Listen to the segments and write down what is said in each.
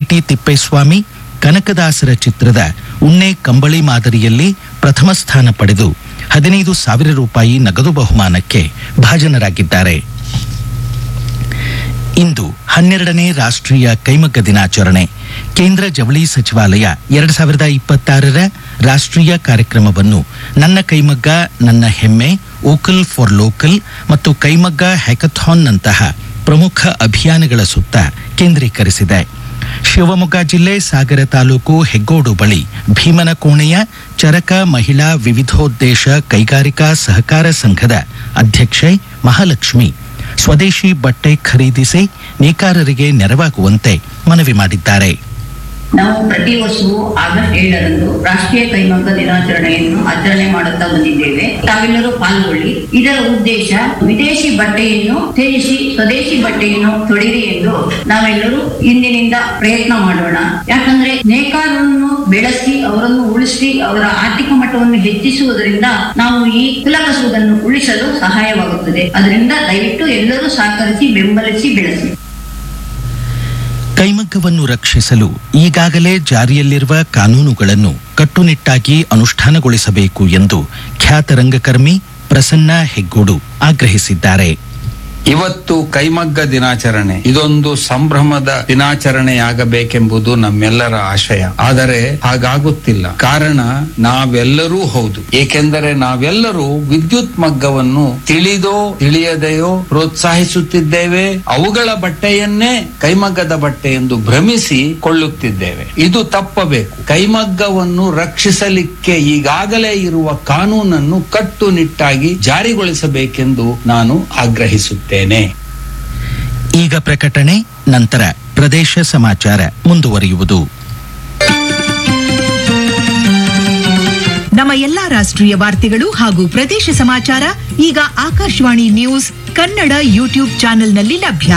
BT Thippeswamy ಕನಕದಾಸರ ಚಿತ್ರದ ಉಣ್ಣೆ ಕಂಬಳಿ ಮಾದರಿಯಲ್ಲಿ ಪ್ರಥಮ ಸ್ಥಾನ ಪಡೆದು ಹದಿನೈದು ಸಾವಿರ ರೂಪಾಯಿ ನಗದು ಬಹುಮಾನಕ್ಕೆ ಭಾಜನರಾಗಿದ್ದಾರೆ ಇಂದು ಹನ್ನೆರಡನೇ ರಾಷ್ಟ್ರೀಯ ಕೈಮಗ್ಗ ದಿನಾಚರಣೆ ಕೇಂದ್ರ ಜವಳಿ ಸಚಿವಾಲಯ ಎರಡ್ ಸಾವಿರದ ಇಪ್ಪತ್ತಾರರ ರಾಷ್ಟ್ರೀಯ ಕಾರ್ಯಕ್ರಮವನ್ನು ನನ್ನ ಕೈಮಗ್ಗ ನನ್ನ ಹೆಮ್ಮೆ ಓಕಲ್ ಫಾರ್ ಲೋಕಲ್ ಮತ್ತು ಕೈಮಗ್ಗ ಹ್ಯಾಕಥಾನ್ನಂತಹ ಪ್ರಮುಖ ಅಭಿಯಾನಗಳ ಸುತ್ತ ಕೇಂದ್ರೀಕರಿಸಿದೆ ಶಿವಮೊಗ್ಗ ಜಿಲ್ಲೆ ಸಾಗರ ತಾಲೂಕು ಹೆಗ್ಗೋಡು ಬಳಿ ಭೀಮನಕೋಣೆಯ ಚರಕ ಮಹಿಳಾ ವಿವಿಧೋದ್ದೇಶ ಕೈಗಾರಿಕಾ ಸಹಕಾರ ಸಂಘದ ಅಧ್ಯಕ್ಷೆ ಮಹಾಲಕ್ಷ್ಮಿ ಸ್ವದೇಶಿ ಬಟ್ಟೆ ಖರೀದಿಸಿ ನೇಕಾರರಿಗೆ ನೆರವಾಗುವಂತೆ ಮನವಿ ಮಾಡಿದ್ದಾರೆ ನಾವು ಪ್ರತಿ ವರ್ಷವೂ ಆಗಸ್ಟ್ ಏಳರಂದು ರಾಷ್ಟ್ರೀಯ ಕೈಮಗ್ಗ ದಿನಾಚರಣೆಯನ್ನು ಆಚರಣೆ ಮಾಡುತ್ತಾ ಬಂದಿದ್ದೇವೆ ತಾವೆಲ್ಲರೂ ಪಾಲ್ಗೊಳ್ಳಿ ಇದರ ಉದ್ದೇಶ ವಿದೇಶಿ ಬಟ್ಟೆಯನ್ನು ತ್ಯಜಿಸಿ ಸ್ವದೇಶಿ ಬಟ್ಟೆಯನ್ನು ತೊಡಿರಿ ಎಂದು ನಾವೆಲ್ಲರೂ ಇಂದಿನಿಂದ ಪ್ರಯತ್ನ ಮಾಡೋಣ ಯಾಕಂದ್ರೆ ನೇಕಾರರನ್ನು ಬೆಳೆಸಿ ಅವರನ್ನು ಉಳಿಸಿ ಅವರ ಆರ್ಥಿಕ ಮಟ್ಟವನ್ನು ಹೆಚ್ಚಿಸುವುದರಿಂದ ನಾವು ಈ ಕುಲಕಸುವುದನ್ನು ಉಳಿಸಲು ಸಹಾಯವಾಗುತ್ತದೆ ಅದರಿಂದ ದಯವಿಟ್ಟು ಎಲ್ಲರೂ ಸಹಕರಿಸಿ ಬೆಂಬಲಿಸಿ ಬೆಳೆಸಿ ಕೈಮಗ್ಗವನ್ನು ರಕ್ಷಿಸಲು ಈಗಾಗಲೇ ಜಾರಿಯಲ್ಲಿರುವ ಕಾನೂನುಗಳನ್ನು ಕಟ್ಟುನಿಟ್ಟಾಗಿ ಅನುಷ್ಠಾನಗೊಳಿಸಬೇಕು ಎಂದು ಖ್ಯಾತ ರಂಗಕರ್ಮಿ ಪ್ರಸನ್ನ ಹೆಗ್ಗೋಡು ಆಗ್ರಹಿಸಿದ್ದಾರೆ ಇವತ್ತು ಕೈಮಗ್ಗ ದಿನಾಚರಣೆ ಇದೊಂದು ಸಂಭ್ರಮದ ದಿನಾಚರಣೆಯಾಗಬೇಕೆಂಬುದು ನಮ್ಮೆಲ್ಲರ ಆಶಯ ಆದರೆ ಹಾಗಾಗುತ್ತಿಲ್ಲ ಕಾರಣ ನಾವೆಲ್ಲರೂ ಹೌದು ಏಕೆಂದರೆ ನಾವೆಲ್ಲರೂ ವಿದ್ಯುತ್ ಮಗ್ಗವನ್ನು ತಿಳಿದೋ ತಿಳಿಯದೆಯೋ ಪ್ರೋತ್ಸಾಹಿಸುತ್ತಿದ್ದೇವೆ ಅವುಗಳ ಬಟ್ಟೆಯನ್ನೇ ಕೈಮಗ್ಗದ ಬಟ್ಟೆ ಎಂದು ಭ್ರಮಿಸಿ ಕೊಳ್ಳುತ್ತಿದ್ದೇವೆ ಇದು ತಪ್ಪಬೇಕು ಕೈಮಗ್ಗವನ್ನು ರಕ್ಷಿಸಲಿಕ್ಕೆ ಈಗಾಗಲೇ ಇರುವ ಕಾನೂನನ್ನು ಕಟ್ಟುನಿಟ್ಟಾಗಿ ಜಾರಿಗೊಳಿಸಬೇಕೆಂದು ನಾನು ಆಗ್ರಹಿಸುತ್ತೇನೆ ಈಗ ಪ್ರಕಟಣೆ ನಂತರ ಪ್ರದೇಶ ಸಮಾಚಾರ ಮುಂದುವರಿಯುವುದು ನಮ್ಮ ಎಲ್ಲಾ ರಾಷ್ಟ್ರೀಯ ವಾರ್ತೆಗಳು ಹಾಗೂ ಪ್ರದೇಶ ಸಮಾಚಾರ ಈಗ ಆಕಾಶವಾಣಿ ನ್ಯೂಸ್ ಕನ್ನಡ ಯೂಟ್ಯೂಬ್ ಚಾನೆಲ್ನಲ್ಲಿ ಲಭ್ಯ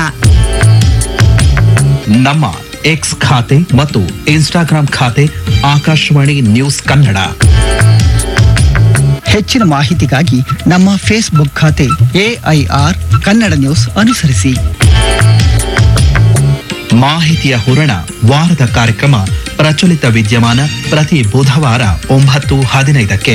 ನಮ್ಮ ಎಕ್ಸ್ ಖಾತೆ ಮತ್ತು ಇನ್ಸ್ಟಾಗ್ರಾಂ ಖಾತೆ ಆಕಾಶವಾಣಿ ನ್ಯೂಸ್ ಕನ್ನಡ ಹೆಚ್ಚಿನ ಮಾಹಿತಿಗಾಗಿ ನಮ್ಮ ಫೇಸ್ಬುಕ್ ಖಾತೆ ಎಐಆರ್ ಕನ್ನಡ ನ್ಯೂಸ್ ಅನುಸರಿಸಿ ಮಾಹಿತಿಯ ಹೂರಣ ವಾರದ ಕಾರ್ಯಕ್ರಮ ಪ್ರಚಲಿತ ವಿದ್ಯಮಾನ ಪ್ರತಿ ಬುಧವಾರ ಒಂಬತ್ತು ಹದಿನೈದಕ್ಕೆ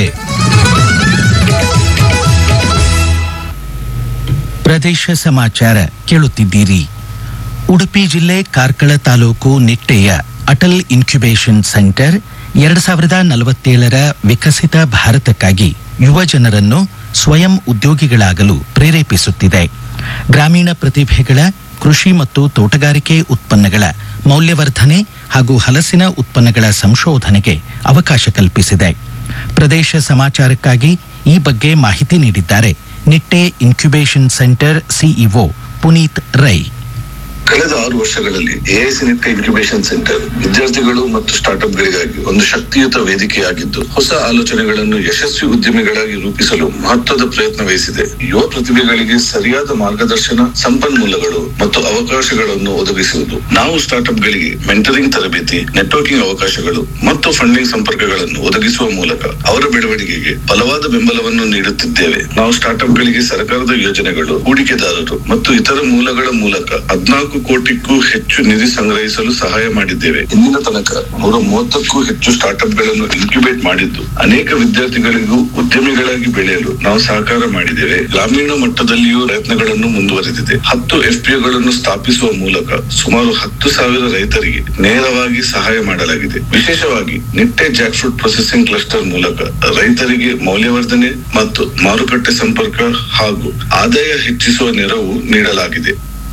ಪ್ರದೇಶ ಸಮಾಚಾರ ಕೇಳುತ್ತಿದ್ದೀರಿ ಉಡುಪಿ ಜಿಲ್ಲೆ ಕಾರ್ಕಳ ತಾಲೂಕು ನಿಟ್ಟೆಯ ಅಟಲ್ ಇನ್ಕ್ಯುಬೇಷನ್ ಸೆಂಟರ್ ಎರಡು ಸಾವಿರದ ನಲವತ್ತೇಳರ ವಿಕಸಿತ ಭಾರತಕ್ಕಾಗಿ ಯುವ ಜನರನ್ನು ಸ್ವಯಂ ಉದ್ಯೋಗಿಗಳಾಗಲು ಪ್ರೇರೇಪಿಸುತ್ತಿದೆ ಗ್ರಾಮೀಣ ಪ್ರತಿಭೆಗಳ ಕೃಷಿ ಮತ್ತು ತೋಟಗಾರಿಕೆ ಉತ್ಪನ್ನಗಳ ಮೌಲ್ಯವರ್ಧನೆ ಹಾಗೂ ಹಲಸಿನ ಉತ್ಪನ್ನಗಳ ಸಂಶೋಧನೆಗೆ ಅವಕಾಶ ಕಲ್ಪಿಸಿದೆ ಪ್ರದೇಶ ಸಮಾಚಾರಕ್ಕಾಗಿ ಈ ಬಗ್ಗೆ ಮಾಹಿತಿ ನೀಡಿದ್ದಾರೆ Nitte incubation centre CEO Puneeth Rai ಕಳೆದ ಆರು ವರ್ಷಗಳಲ್ಲಿ ಎಐಸಿ ನಿಟ್ಟ ಇನ್ಕ್ಯುಬೇಷನ್ ಸೆಂಟರ್ ವಿದ್ಯಾರ್ಥಿಗಳು ಮತ್ತು ಸ್ಟಾರ್ಟ್ಅಪ್ಗಳಿಗಾಗಿ ಒಂದು ಶಕ್ತಿಯುತ ವೇದಿಕೆಯಾಗಿದ್ದು ಹೊಸ ಆಲೋಚನೆಗಳನ್ನು ಯಶಸ್ವಿ ಉದ್ಯಮಿಗಳಾಗಿ ರೂಪಿಸಲು ಮಹತ್ವದ ಪ್ರಯತ್ನ ವಹಿಸಿದೆ ಯುವ ಪ್ರತಿಭೆಗಳಿಗೆ ಸರಿಯಾದ ಮಾರ್ಗದರ್ಶನ ಸಂಪನ್ಮೂಲಗಳು ಮತ್ತು ಅವಕಾಶಗಳನ್ನು ಒದಗಿಸುವುದು ನಾವು ಸ್ಟಾರ್ಟ್ಅಪ್ಗಳಿಗೆ ಮೆಂಟರಿಂಗ್ ತರಬೇತಿ ನೆಟ್ವರ್ಕಿಂಗ್ ಅವಕಾಶಗಳು ಮತ್ತು ಫಂಡಿಂಗ್ ಸಂಪರ್ಕಗಳನ್ನು ಒದಗಿಸುವ ಮೂಲಕ ಅವರ ಬೆಳವಣಿಗೆಗೆ ಬಲವಾದ ಬೆಂಬಲವನ್ನು ನೀಡುತ್ತಿದ್ದೇವೆ ನಾವು ಸ್ಟಾರ್ಟ್ಅಪ್ಗಳಿಗೆ ಸರ್ಕಾರದ ಯೋಜನೆಗಳು ಹೂಡಿಕೆದಾರರು ಮತ್ತು ಇತರ ಮೂಲಗಳ ಮೂಲಕ ಹದಿನಾಲ್ಕು ಕೋಟಿಗೂ ಹೆಚ್ಚು ನಿಧಿ ಸಂಗ್ರಹಿಸಲು ಸಹಾಯ ಮಾಡಿದ್ದೇವೆ ಇಂದಿನ ತನಕ ನೂರ ಮೂವತ್ತಕ್ಕೂ ಹೆಚ್ಚು ಸ್ಟಾರ್ಟ್ಅಪ್ಗಳನ್ನು ಇನ್ಕ್ಯುಬೇಟ್ ಮಾಡಿದ್ದು ಅನೇಕ ವಿದ್ಯಾರ್ಥಿಗಳಿಗೂ ಉದ್ಯಮಿಗಳಾಗಿ ಬೆಳೆಯಲು ನಾವು ಸಹಕಾರ ಮಾಡಿದ್ದೇವೆ ಗ್ರಾಮೀಣ ಮಟ್ಟದಲ್ಲಿಯೂ ಪ್ರಯತ್ನಗಳನ್ನು ಮುಂದುವರೆದಿದೆ ಹತ್ತು ಎಫ್ಪಿಒಗಳನ್ನು ಸ್ಥಾಪಿಸುವ ಮೂಲಕ ಸುಮಾರು ಹತ್ತು ಸಾವಿರ ರೈತರಿಗೆ ನೇರವಾಗಿ ಸಹಾಯ ಮಾಡಲಾಗಿದೆ ವಿಶೇಷವಾಗಿ Nitte jackfruit processing cluster ಮೂಲಕ ರೈತರಿಗೆ ಮೌಲ್ಯವರ್ಧನೆ ಮತ್ತು ಮಾರುಕಟ್ಟೆ ಸಂಪರ್ಕ ಹಾಗೂ ಆದಾಯ ಹೆಚ್ಚಿಸುವ ನೆರವು ನೀಡಲಾಗಿದೆ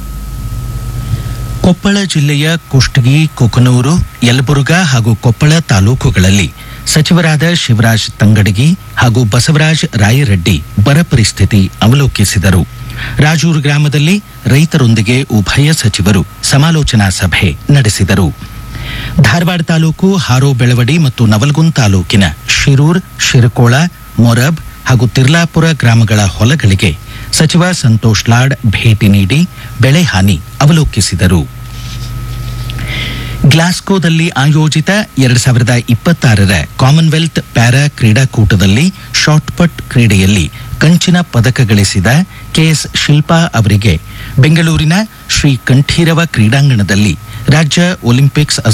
ಕೊಪ್ಪಳ ಜಿಲ್ಲೆಯ ಕುಷ್ಟಗಿ ಕುಕನೂರು ಯಲಬುರ್ಗಾ ಹಾಗೂ ಕೊಪ್ಪಳ ತಾಲೂಕುಗಳಲ್ಲಿ ಸಚಿವರಾದ ಶಿವರಾಜ್ ತಂಗಡಗಿ ಹಾಗೂ ಬಸವರಾಜ್ ರಾಯರೆಡ್ಡಿ ಬರ ಪರಿಸ್ಥಿತಿ ಅವಲೋಕಿಸಿದರು ರಾಜೂರು ಗ್ರಾಮದಲ್ಲಿ ರೈತರೊಂದಿಗೆ ಉಭಯ ಸಚಿವರು ಸಮಾಲೋಚನಾ ಸಭೆ ನಡೆಸಿದರು ಧಾರವಾಡ ತಾಲೂಕು ಹಾರೋ ಬೆಳವಡಿ ಮತ್ತು ನವಲಗುಂದ್ ತಾಲೂಕಿನ ಶಿರೂರ್ ಶಿರಕೋಳ ಮೊರಬ್ ಹಾಗೂ ತಿರ್ಲಾಪುರ ಗ್ರಾಮಗಳ ಹೊಲಗಳಿಗೆ ಸಚಿವ ಸಂತೋಷ್ ಲಾಡ್ ಭೇಟಿ ನೀಡಿ ಬೆಳೆ ಹಾನಿ ಅವಲೋಕಿಸಿದರು ಗ್ಲಾಸ್ಕೋದಲ್ಲಿ ಆಯೋಜಿತ ಎರಡ್ ಸಾವಿರದ ಇಪ್ಪತ್ತಾರರ ಕಾಮನ್ವೆಲ್ತ್ ಪ್ಯಾರಾ ಕ್ರೀಡಾಕೂಟದಲ್ಲಿ ಶಾಟ್ಪಟ್ ಕ್ರೀಡೆಯಲ್ಲಿ ಕಂಚಿನ ಪದಕ ಗಳಿಸಿದ ಕೆಎಸ್ ಶಿಲ್ಪಾ ಅವರಿಗೆ ಬೆಂಗಳೂರಿನ ಶ್ರೀ ಕಂಠೀರವ ಕ್ರೀಡಾಂಗಣದಲ್ಲಿ ರಾಜ್ಯ ಒಲಿಂಪಿಕ್ಸ್